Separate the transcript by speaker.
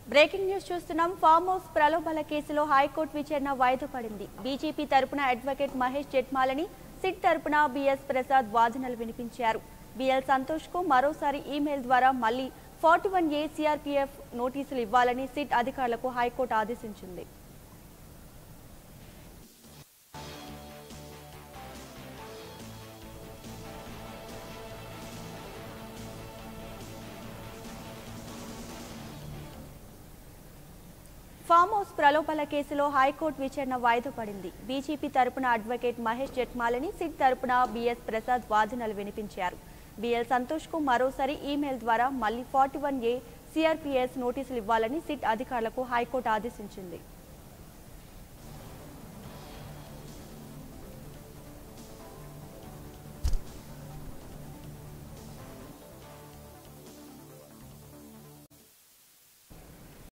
Speaker 1: breaking news చూస్తున్నాం farm house ప్రలోభాల కేసులో హైకోర్టు విచారణ వాయిదా పడింది బీజేపీ తరపున అడ్వకేట్ మహేష్ జెట్మాలని సిట్ తరపున బిఎస్ ప్రసాద్ వాదనలు వినిపించారు బిఎల్ సంతోష్ కు మరోసారి ఈమెయిల్ ద్వారా మళ్లీ ఫార్టీ వన్ ఏ సిఆర్పీఎఫ్ నోటీసులు ఇవ్వాలని సిట్ అధికారులకు హైకోర్టు ఆదేశించింది ఫామ్ హౌస్ ప్రలోభాల కేసులో హైకోర్టు విచారణ వాయిదా పడింది బీజేపీ తరపున అడ్వకేట్ మహేష్ జెట్మాలని సిట్ తరపున బిఎస్ ప్రసాద్ వాదనలు వినిపించారు బిఎల్ సంతోష్ కు మరోసారి ఈమెయిల్ ద్వారా మళ్లీ ఫార్టీ వన్ ఏ సిఆర్పీఎస్ నోటీసులు ఇవ్వాలని సిట్ అధికారులకు హైకోర్టు ఆదేశించింది